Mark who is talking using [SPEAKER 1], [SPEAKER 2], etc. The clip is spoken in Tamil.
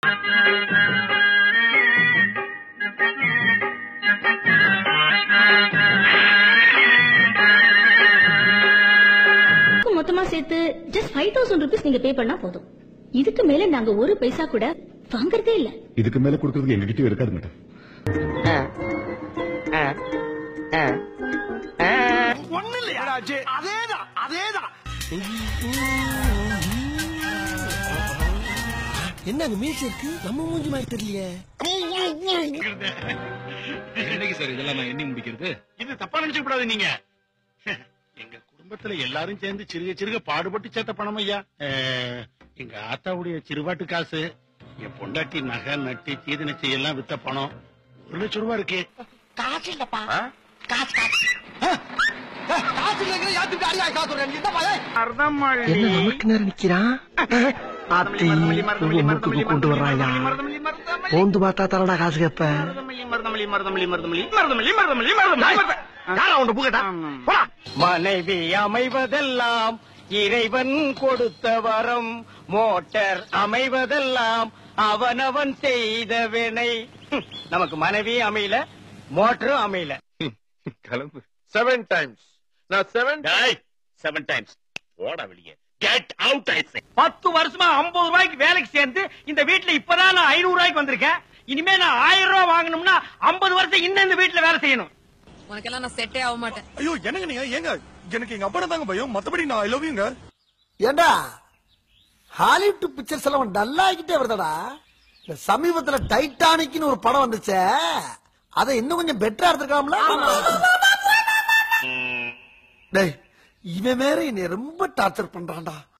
[SPEAKER 1] மொத்தமா சேர்த்து ஜஸ்ட் ஃபைவ் தௌசண்ட் ருபீஸ் நீங்க பே பண்ணா போதும் இதுக்கு மேல நாங்க ஒரு பைசா கூட வாங்குறதே இல்ல
[SPEAKER 2] இதுக்கு மேல கொடுக்கறதுக்கு எங்ககிட்டயும் இருக்காது மேடம்
[SPEAKER 3] ஒண்ணு இல்லையா அதேதான் அதேதான் என்ன அங்க மீச்சு இருக்கு நம்ம மூஞ்சி மாதிரி தெரியலையே
[SPEAKER 4] என்னைக்கு சார் இதெல்லாம் நான் எண்ணி முடிக்கிறது
[SPEAKER 5] இது தப்பா நினைச்சு கூடாது நீங்க எங்க குடும்பத்துல எல்லாரும் சேர்ந்து சிறுக சிறுக பாடுபட்டு சேர்த்த பணம் ஐயா அஹ், எங்க ஆத்தாவுடைய சிறுபாட்டு காசு என் பொண்டாட்டி நகை நட்டு சீதன செய்யெல்லாம் வித்த பணம் ஒரு லட்சம் ரூபாய் இருக்கு
[SPEAKER 3] காசு இல்லப்பா காசு காசு காசு இல்லைங்கிற யாத்துக்கு அடியா காசு சொல்றேன் இந்த பையன் என்ன நமக்கு நேரம் நிக்கிறான் ஆத்தி மூக்குக்கு கொண்டு வர்றாயா போந்து பார்த்தா தரடா காசு கேப்ப
[SPEAKER 6] மனைவி அமைவதெல்லாம் இறைவன் கொடுத்த வரம் மோட்டார் அமைவதெல்லாம் அவனவன் செய்த வினை ஹம், நமக்கு மனைவி அமையல மோட்டரும் அமையல
[SPEAKER 4] கிளம்பு
[SPEAKER 7] செவன் டைம்ஸ் நான் செவன்
[SPEAKER 5] செவன் டைம்ஸ் போட வெளியே கெட் அவுட் ஐ சே
[SPEAKER 6] பத்து வருஷமா ஐம்பது ரூபாய்க்கு வேலைக்கு சேர்ந்து இந்த வீட்டுல இப்பதான் நான் ஐநூறு ரூபாய்க்கு வந்திருக்கேன் இனிமே நான் ஆயிரம் ரூபாய் வாங்கணும்னா ஐம்பது வருஷம் இன்னும் இந்த வீட்டுல வேலை செய்யணும்
[SPEAKER 8] உனக்கெல்லாம் நான் செட்டே ஆக மாட்டேன்
[SPEAKER 7] ஐயோ என்னங்க நீங்க ஏங்க எனக்கு எங்க அப்பா தாங்க பயம் மத்தபடி நான் ஐ லவ் யூங்க
[SPEAKER 3] ஏண்டா ஹாலிவுட் பிக்சர்ஸ் எல்லாம் டல்லா ஆகிட்டே வருதடா இந்த சமீபத்துல டைட்டானிக்னு ஒரு படம் வந்துச்சே அதை இன்னும் கொஞ்சம் பெட்டரா எடுத்துருக்கலாம்ல டேய் இவன் வேற என்னை ரொம்ப டார்ச்சர் பண்றான்டா